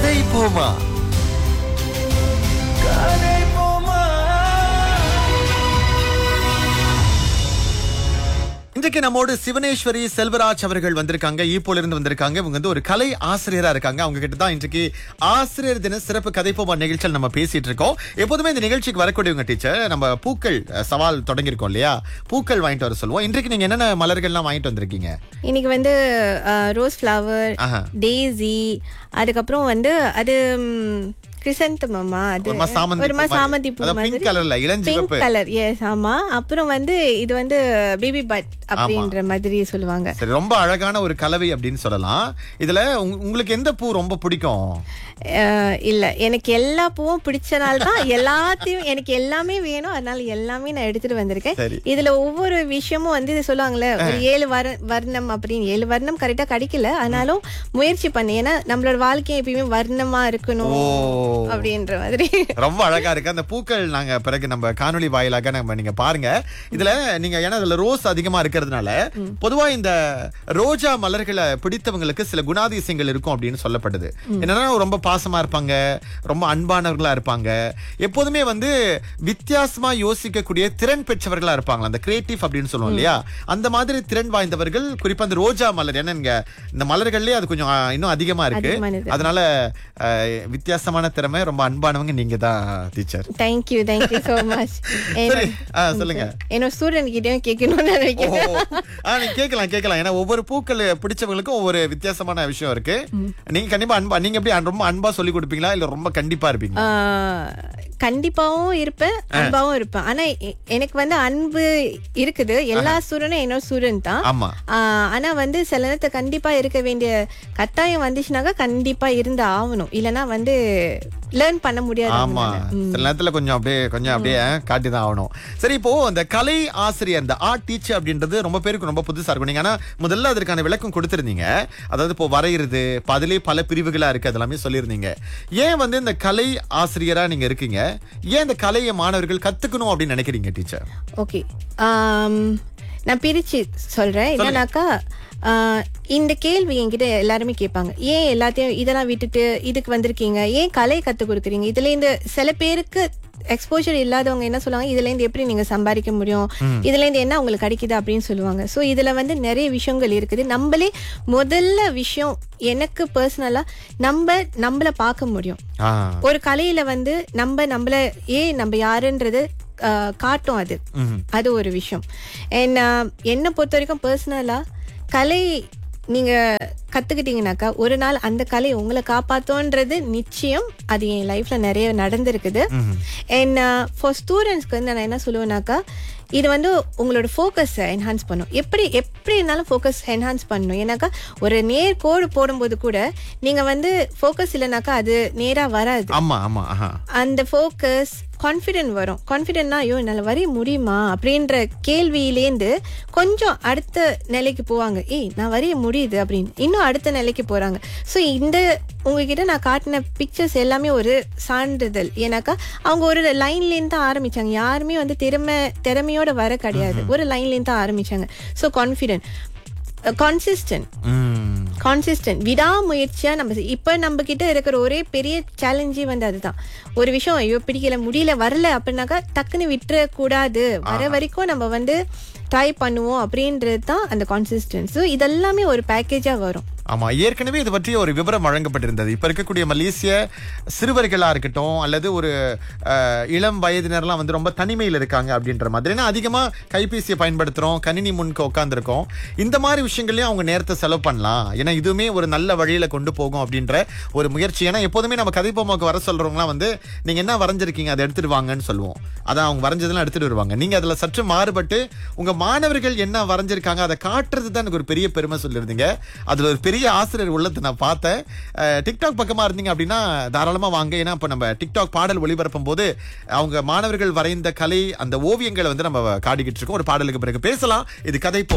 கதை போமா கதை போமா இன்றைக்கு நம்மோடு சிவனேஸ்வரி செல்வராஜ் அவர்கள் வந்திருக்காங்க ஈப்போல இருந்து வந்திருக்காங்க இவங்க வந்து ஒரு கலை ஆசிரியரா இருக்காங்க அவங்க கிட்ட தான் இன்றைக்கு ஆசிரியர் தின சிறப்பு கதை போமா நிகழ்ச்சியில் நம்ம பேசிட்டு இருக்கோம் எப்போதுமே இந்த நிகழ்ச்சிக்கு வரக்கூடியவங்க டீச்சர் நம்ம பூக்கள் அஹ், சவால் தொடங்கியிருக்கோம் இல்லையா பூக்கள் வாங்கிட்டு வர சொல்லுவோம் இன்றைக்கு நீங்க என்னென்ன மலர்கள்லாம் வாங்கிட்டு வந்திருக்கீங்க இன்னைக்கு வந்து ரோஸ் ஃப்ளவர் ஆஹா. டேசி அதுக்கப்புறம் வந்து அது கிறிசந்தமம்மா அது ஒரு மாதிரி சாமந்தி ஒரு மாதிரி பூ மாதிரி. சாமந்தி பூ அதான் pink மாதிரி colourல, பிங்க் இளஞ்சிவப்பு. கலர் எஸ் ஆமா அப்புறம் வந்து இது வந்து பேபி பட் அப்படின்ற மாதிரி சொல்லுவாங்க சரி ரொம்ப அழகான ஒரு கலவை அப்படின்னு சொல்லலாம் இதுல உங்க- உங்களுக்கு எந்த பூ ரொம்ப பிடிக்கும் அஹ், இல்ல எனக்கு எல்லா பூவும் பிடிச்சனால தான் எல்லாத்தையும் எனக்கு எல்லாமே வேணும் அதனால எல்லாமே நான் எடுத்துட்டு வந்திருக்கேன் சரி. இதுல ஒவ்வொரு விஷயமும் வந்து இது சொல்லுவாங்கல்ல ஒரு ஏழு வர வர்ணம் அப்படின்னு ஏழு வர்ணம் கரெக்டா கிடைக்கல ஆனாலும் முயற்சி பண்ணேன் ஏன்னா நம்மளோட வாழ்க்கை எப்பயுமே வர்ணமா இருக்கணும் ஓ. அப்படின்ற மாதிரி ரொம்ப அழகா இருக்கு அந்த பூக்கள் நாங்க பிறகு நம்ம காணொளி வாயிலாக நம்ம நீங்க பாருங்க இதுல நீங்க ஏன்னா இதுல ரோஸ் அதிகமா இருக்கிறதுனால பொதுவா இந்த ரோஜா மலர்களை பிடித்தவங்களுக்கு சில குணாதிசயங்கள் இருக்கும் அப்படின்னு சொல்லப்படுது என்னன்னா ரொம்ப பாசமா இருப்பாங்க ரொம்ப அன்பானவர்களா இருப்பாங்க எப்போதுமே வந்து வித்தியாசமா யோசிக்கக்கூடிய திறன் பெற்றவர்களா இருப்பாங்க அந்த கிரியேட்டிவ் அப்படின்னு சொல்லுவோம் இல்லையா அந்த மாதிரி திறன் வாய்ந்தவர்கள் குறிப்பா அந்த ரோஜா மலர் ஏன்னா இங்க இந்த மலர்கள்லயே அது கொஞ்சம் ஆ, இன்னும் அதிகமா இருக்கு அதிகமானது. அதனால அஹ், வித்தியாசமான திறமை ரொம்ப அன்பானவங்க நீங்க தான் teacher thank you thank you so much சரி ஆ, சொல்லுங்க என்னோட ஸ்டூடெண்ட் கிட்டயும் கேட்கணும்னு ஓ, நினைக்கிறேன் ஆ, நீங்க கேட்கலாம் கேட்கலாம் ஏன்னா ஒவ்வொரு பூக்கள் பிடிச்சவங்களுக்கும் ஒவ்வொரு வித்தியாசமான விஷயம் இருக்கு நீங்க கண்டிப்பா அன்பா நீங்க எப்படி அன்- ரொம்ப அன்பா சொல்லி கொடுப்பீங்களா இல்ல ரொம்ப கண்டிப்பா இருப்பீங்க ஆஹ், கண்டிப்பாவும் இருப்பேன் அன்பாவும் இருப்பேன் ஆனா எ- எனக்கு வந்து அன்பு இருக்குது எல்லா ஸ்டூடெண்டும் என்னோட ஸ்டூடெண்ட் தான் ஆமா ஆஹ், ஆனா வந்து சில நேரத்துல கண்டிப்பா இருக்க வேண்டிய கட்டாயம் வந்துச்சுனாக்கா கண்டிப்பா இருந்து ஆகணும் இல்லனா வந்து லேர்ன் பண்ண முடியாது ஆமா அவங்களால. சில நேரத்துல கொஞ்சம் அப்படியே கொஞ்சம் அப்படியே காட்டி தான் ஆகணும் சரி இப்போ இந்த கலை ஆசிரியர் இந்த ஆர்ட் டீச்சர் அப்படின்றது ரொம்ப பேருக்கு ரொம்ப புதுசா இருக்கும் நீங்க ஆனா முதல்ல அதற்கான விளக்கம் கொடுத்திருந்தீங்க அதாவது இப்போ வரைகிறது இப்போ அதுலயே பல பிரிவுகளா இருக்கு அதெல்லாமே சொல்லியிருந்தீங்க ஏன் வந்து இந்த கலை ஆசிரியரா நீங்க இருக்கீங்க ஏன் இந்த கலையை மாணவர்கள் கத்துக்கணும் அப்படின்னு நினைக்கிறீங்க டீச்சர் ஓகே நான் பிரிச்சு சொல்றேன் என்னன்னாக்கா ஆஹ், இந்த கேள்வி என்கிட்ட எல்லாருமே கேட்பாங்க ஏன் எல்லாத்தையும் இதெல்லாம் விட்டுட்டு இதுக்கு வந்திருக்கீங்க ஏன் கலை கத்து கொடுக்குறீங்க இதுல இருந்து சில பேருக்கு எக்ஸ்போஜர் இல்லாதவங்க என்ன சொல்லுவாங்க இதுல இருந்து எப்படி நீங்க சம்பாதிக்க முடியும் இதுல இருந்து என்ன உங்களுக்கு கிடைக்குது அப்படின்னு சொல்லுவாங்க சோ இதுல வந்து நிறைய விஷயங்கள் இருக்குது நம்மளே முதல்ல விஷயம் எனக்கு பர்சனலா நம்ம நம்மள பார்க்க முடியும் ஆ ஒரு கலையில வந்து நம்ம நம்மள ஏன் நம்ம யாருன்றது ஆஹ், காட்டும் அது ம்ஹும். அது ஒரு விஷயம் என்ன என்னை பொறுத்த வரைக்கும் பர்சனலா கலை நீங்க கத்துக்கிட்டீங்கனாக்கா ஒரு நாள் அந்த கலை உங்களை காப்பாத்தோன்றது நிச்சயம் அது என் லைஃப்ல நிறைய நடந்திருக்குது அண்ட் ஃபார் ஸ்டூடெண்ட்ஸ்க்கு வந்து நான் என்ன சொல்லுவேனாக்கா இது வந்து உங்களோட ஃபோக்கஸை என்ஹான்ஸ் பண்ணும் எப்படி எப்படி இருந்தாலும் ஃபோக்கஸ் என்ஹான்ஸ் பண்ணணும் ஏன்னாக்கா ஒரு நேர் கோடு போடும்போது கூட நீங்க வந்து ஃபோக்கஸ் இல்லைனாக்கா அது நேரா வராது ஆமா ஆமா ஆஹா அந்த ஃபோக்கஸ் கான்ஃபிடென்ட் வரும் கான்ஃபிடென்ட்னா ஐயோ என்னால் வரைய முடியுமா அப்படின்ற கேள்வியிலேருந்து கொஞ்சம் அடுத்த நிலைக்கு போவாங்க ஏய் நான் வரைய முடியுது அப்படின்னு இன்னும் அடுத்த நிலைக்கு போறாங்க ஸோ இந்த உங்ககிட்ட நான் காட்டின பிக்சர்ஸ் எல்லாமே ஒரு சான்றிதழ் ஏன்னாக்கா அவங்க ஒரு லைன்லேருந்து தான் ஆரம்பிச்சாங்க யாருமே வந்து திறமை திறமையோட வர கிடையாது ஒரு லைன்லேருந்து தான் ஆரம்பிச்சாங்க so confident consistent hmm consistent விடாமுயற்சியா நம்ம செய்- இப்ப நம்ம கிட்ட இருக்கிற ஒரே பெரிய சேலஞ்சே வந்து அதுதான் ஒரு விஷயம் ஐயோ பிடிக்கல முடியல வரல அப்படின்னாக்கா டக்குன்னு விட்டுற கூடாது வர வரைக்கும் நம்ம வந்து ட்ரை பண்ணுவோம் அப்படின்றது தான் அந்த கான்சிஸ்டன்ஸ் ஸோ இதெல்லாமே ஒரு பேக்கேஜா வரும் ஆமா ஏற்கனவே இது பற்றி ஒரு விவரம் வழங்கப்பட்டிருந்தது இப்ப இருக்கக்கூடிய மலேசிய சிறுவர்களா இருக்கட்டும் அல்லது ஒரு அஹ், இளம் வயதினர்லாம் வந்து ரொம்ப தனிமையில் இருக்காங்க அப்படின்ற மாதிரி ஏன்னா அதிகமா கைபேசியை பயன்படுத்துறோம் கணினி முன்க உட்காந்துருக்கோம் இந்த மாதிரி விஷயங்கள்லயும் அவங்க நேரத்தை செலவு பண்ணலாம் ஏன்னா இதுவுமே ஒரு நல்ல வழியில கொண்டு போகும் அப்படின்ற ஒரு முயற்சி ஏன்னா எப்போதுமே நம்ம கதைப்போமாக்கு வர சொல்றவங்கலாம் வந்து நீங்க என்ன வரைஞ்சிருக்கீங்க அதை எடுத்துட்டு வாங்கன்னு சொல்லுவோம் அதான் அவங்க வரைஞ்சதெல்லாம் எடுத்துட்டு வருவாங்க நீங்க அதுல சற்று மாறுபட்டு உங்க மாணவர்கள் என்ன வரைஞ்சிருக்காங்க அதை காட்டுறது தான் எனக்கு ஒரு பெரிய பெருமை சொல்லியிருந்தீங்க அதுல ஒரு பெரிய ஆசிரியர் உள்ளத்தை நான் பார்த்தேன் அஹ், டிக்டாக் பக்கமா இருந்தீங்க அப்படின்னா தாராளமா வாங்க ஏன்னா இப்ப நம்ம டிக்டாக் பாடல் ஒளிபரப்பும் போது அவங்க மாணவர்கள் வரைந்த கலை அந்த ஓவியங்களை வந்து நம்ம காட்டிக்கிட்டு இருக்கோம் ஒரு பாடலுக்கு பிறகு பேசலாம் இது கதை போ